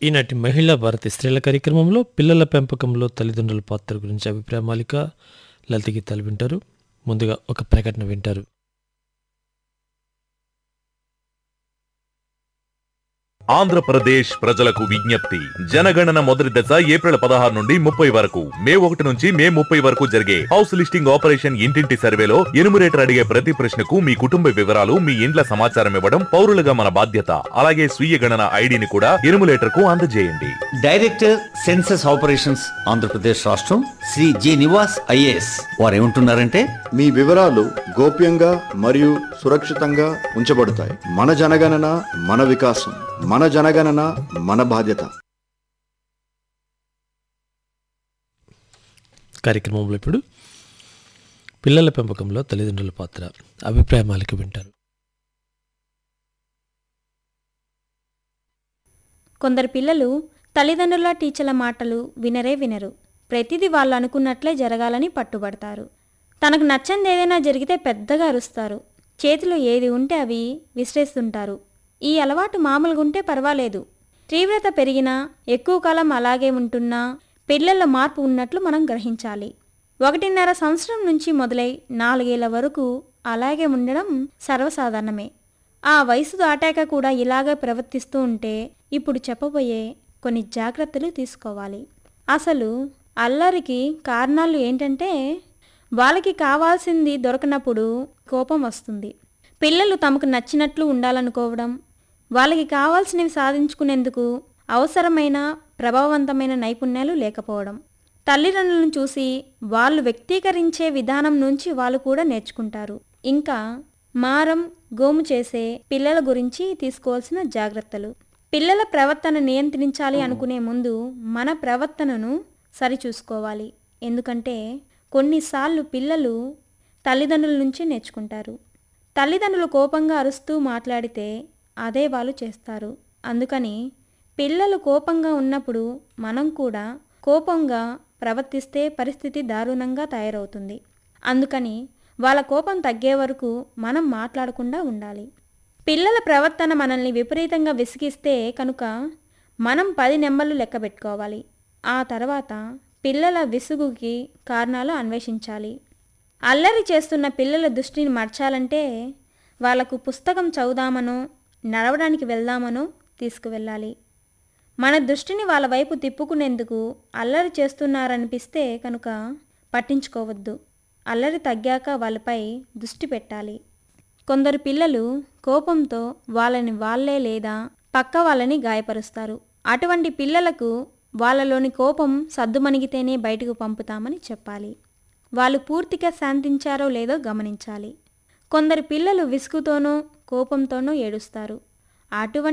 ఈనాటి మహిళా భారతి స్త్రీల కార్యక్రమంలో పిల్లల పెంపకంలో తల్లిదండ్రుల పాత్ర గురించి అభిప్రాయ మాలిక లలిత గీతాలు వింటారు ముందుగా ఒక ప్రకటన వింటారు ఆంధ్రప్రదేశ్ ప్రజలకు విజ్ఞప్తి జనగణన మొదటి దశ ఏప్రిల్ పదహారు నుండి ముప్పై వరకు మే ఒకటి నుంచి మే ముప్పై వరకు జరిగే హౌస్ లిస్టింగ్ ఆపరేషన్ ఇంటింటి సర్వేలో ఎనుమరేటర్ అడిగే ప్రతి ప్రశ్నకు మీ కుటుంబ వివరాలు మీ ఇండ్ల సమాచారం ఇవ్వడం పౌరులుగా మన బాధ్యత అలాగే స్వీయ గణన ఐడిని కూడా ఎనుమరేటర్ కు అందజేయండి డైరెక్టర్ సెన్సస్ ఆపరేషన్స్ ఆంధ్రప్రదేశ్ రాష్ట్రం శ్రీ జి నివాస్ ఐఏఎస్ వారు ఏమంటున్నారంటే మీ వివరాలు గోప్యంగా మరియు సురక్షితంగా ఉంచబడతాయి మన జనగణన మన వికాసం మన జనగణన మన బాధ్యత కార్యక్రమంలో ఇప్పుడు పిల్లల పెంపకంలో తల్లిదండ్రుల పాత్ర అభిప్రాయ మాలిక వింటారు కొందరు పిల్లలు తల్లిదండ్రుల టీచర్ల మాటలు వినరే వినరు ప్రతిదీ వాళ్ళు అనుకున్నట్లే జరగాలని పట్టుబడతారు తనకు నచ్చంది ఏదైనా జరిగితే పెద్దగా అరుస్తారు చేతిలో ఏది ఉంటే అవి విసిరేస్తుంటారు ఈ అలవాటు మామూలుగా ఉంటే పర్వాలేదు తీవ్రత పెరిగినా ఎక్కువ కాలం అలాగే ఉంటున్నా పిల్లల్లో మార్పు ఉన్నట్లు మనం గ్రహించాలి ఒకటిన్నర సంవత్సరం నుంచి మొదలై నాలుగేళ్ల వరకు అలాగే ఉండడం సర్వసాధారణమే ఆ వయసు దాటాక కూడా ఇలాగే ప్రవర్తిస్తూ ఉంటే ఇప్పుడు చెప్పబోయే కొన్ని జాగ్రత్తలు తీసుకోవాలి అసలు అల్లరికి కారణాలు ఏంటంటే వాళ్ళకి కావాల్సింది దొరకనప్పుడు కోపం వస్తుంది పిల్లలు తమకు నచ్చినట్లు ఉండాలనుకోవడం వాళ్ళకి కావాల్సినవి సాధించుకునేందుకు అవసరమైన ప్రభావవంతమైన నైపుణ్యాలు లేకపోవడం తల్లిదండ్రులను చూసి వాళ్ళు వ్యక్తీకరించే విధానం నుంచి వాళ్ళు కూడా నేర్చుకుంటారు ఇంకా మారం గోము చేసే పిల్లల గురించి తీసుకోవాల్సిన జాగ్రత్తలు పిల్లల ప్రవర్తన నియంత్రించాలి అనుకునే ముందు మన ప్రవర్తనను సరిచూసుకోవాలి ఎందుకంటే కొన్నిసార్లు పిల్లలు తల్లిదండ్రుల నుంచే నేర్చుకుంటారు తల్లిదండ్రులు కోపంగా అరుస్తూ మాట్లాడితే అదే వాళ్ళు చేస్తారు అందుకని పిల్లలు కోపంగా ఉన్నప్పుడు మనం కూడా కోపంగా ప్రవర్తిస్తే పరిస్థితి దారుణంగా తయారవుతుంది అందుకని వాళ్ళ కోపం తగ్గే వరకు మనం మాట్లాడకుండా ఉండాలి పిల్లల ప్రవర్తన మనల్ని విపరీతంగా విసిగిస్తే కనుక మనం పది నెంబర్లు లెక్క పెట్టుకోవాలి ఆ తర్వాత పిల్లల విసుగుకి కారణాలు అన్వేషించాలి అల్లరి చేస్తున్న పిల్లల దృష్టిని మర్చాలంటే వాళ్ళకు పుస్తకం చదువుదామనో నడవడానికి వెళ్దామనో తీసుకువెళ్ళాలి మన దృష్టిని వాళ్ళ వైపు తిప్పుకునేందుకు అల్లరి చేస్తున్నారనిపిస్తే కనుక పట్టించుకోవద్దు అల్లరి తగ్గాక వాళ్ళపై దృష్టి పెట్టాలి కొందరు పిల్లలు కోపంతో వాళ్ళని వాళ్ళే లేదా పక్క వాళ్ళని గాయపరుస్తారు అటువంటి పిల్లలకు వాళ్ళలోని కోపం సద్దుమణిగితేనే బయటకు పంపుతామని చెప్పాలి వాళ్ళు పూర్తిగా శాంతించారో లేదో గమనించాలి కొందరు పిల్లలు విసుగుతోనో కోపంతోనో ఏడుస్తారు అటువంటి